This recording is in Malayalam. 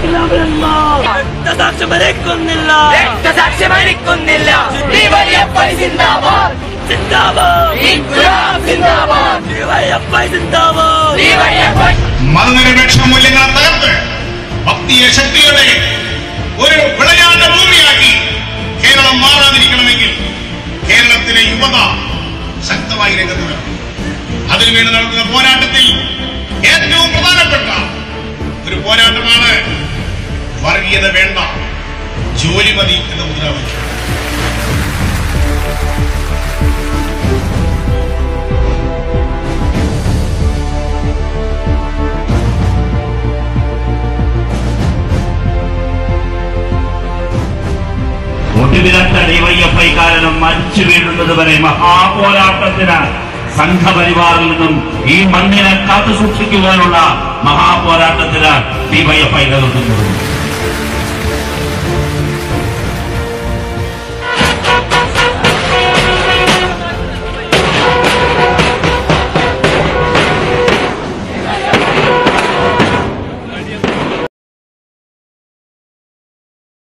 രക്തസാക്ഷി മരിക്കുന്നില്ല രക്തസാക്ഷി മരിക്കുന്നില്ല ഡിവൈഎഫ്ഐ സിന്ദാബാദ് സിന്ദാബാദ് ഇൻക്ലാബ് സിന്ദാബാദ് ഡിവൈഎഫ്ഐ സിന്ദാബാദ് ഡിവൈഎഫ്ഐ മതനിരപേക്ഷ മൂല്യങ്ങൾ തകർത്ത് ഭക്തിയ ശക്തിയുടെ ഒരു വിളയാട്ട ഭൂമിയാക്കി കേരളം മാറാതിരിക്കണമെങ്കിൽ കേരളത്തിലെ യുവത ശക്തമായി രംഗത്ത് വരണം അതിനുവേണ്ടി നടത്തുന്ന പോരാട്ടത്തിൽ ഏറ്റവും പ്രധാനപ്പെട്ട ഒരു പോരാട്ടമാണ് വർഗീയത വേണ്ട ജോലി മതി എന്ന മുദ്രാവാക്യം ഒടുവിലത്തെ ഡിവൈഎഫ്ഐ കാരണം മരിച്ചു വീഴുന്നത് വരെ മഹാപോരാട്ടത്തിന് സംഘപരിവാറിൽ നിന്നും ഈ മണ്ണിനെ കാത്തു സൂക്ഷിക്കുവാനുള്ള മഹാപോരാട്ടത്തിന് ഡിവൈഎഫ്ഐ നേതൃത്വം കൊടുക്കുന്നു